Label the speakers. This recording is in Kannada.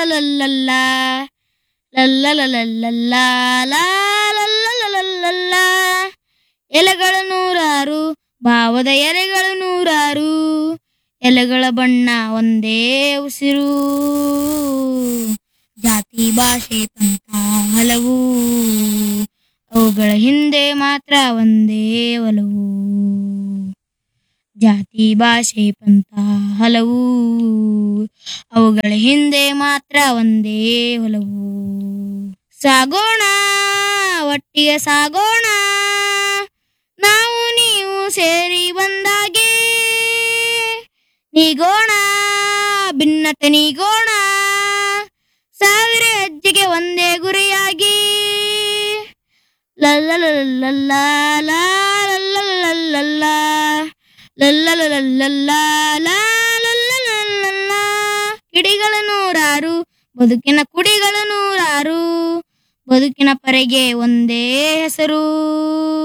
Speaker 1: ಲಲ್ಲಲಲ್ಲಲ್ಲ ಲಲ್ಲಲಲ್ಲಲ್ಲ ಲಲ್ಲಲಲ್ಲಲ್ಲ ಎಲೆಗಳು ನೂರಾರು ಭಾವದ ಎಲೆಗಳು ನೂರಾರು ಎಲೆಗಳ ಬಣ್ಣ ಒಂದೇ ಉಸಿರು ಜಾತಿ ಭಾಷೆ ಪಂಥ ಹಲವು ಅವುಗಳ ಹಿಂದೆ ಮಾತ್ರ ಒಂದೇ ಒಲವು ಜಾತಿ ಭಾಷೆ ಪಂಥ ಹಲವು ಅವುಗಳ ಹಿಂದೆ ಮಾತ್ರ ಒಂದೇ ಒಲವು ಸಾಗೋಣ ಒಟ್ಟಿಗೆ ಸಾಗೋಣ ನಾವು ನೀವು ಸೇರಿ ಬಂದಾಗೆ ನೀಗೋಣ ಭಿನ್ನತೆ ನೀಗೋಣ ಸಾವಿರ ಹೆಜ್ಜೆಗೆ ಒಂದೇ ಗುರಿಯಾಗಿ ಲಲ್ಲಲಲ್ಲಲ್ಲ ಲಲ್ಲಲಲ್ಲಲ್ಲ ಲಲ್ಲಲಲ್ಲಲ್ಲ ಲಲ್ಲಲಲ್ಲಲ್ಲ ಕಿಡಿಗಳು ನೂರಾರು ಬದುಕಿನ ಕುಡಿಗಳು ನೂರಾರು ಬದುಕಿನ ಪರೆಗೆ ಒಂದೇ ಹೆಸರು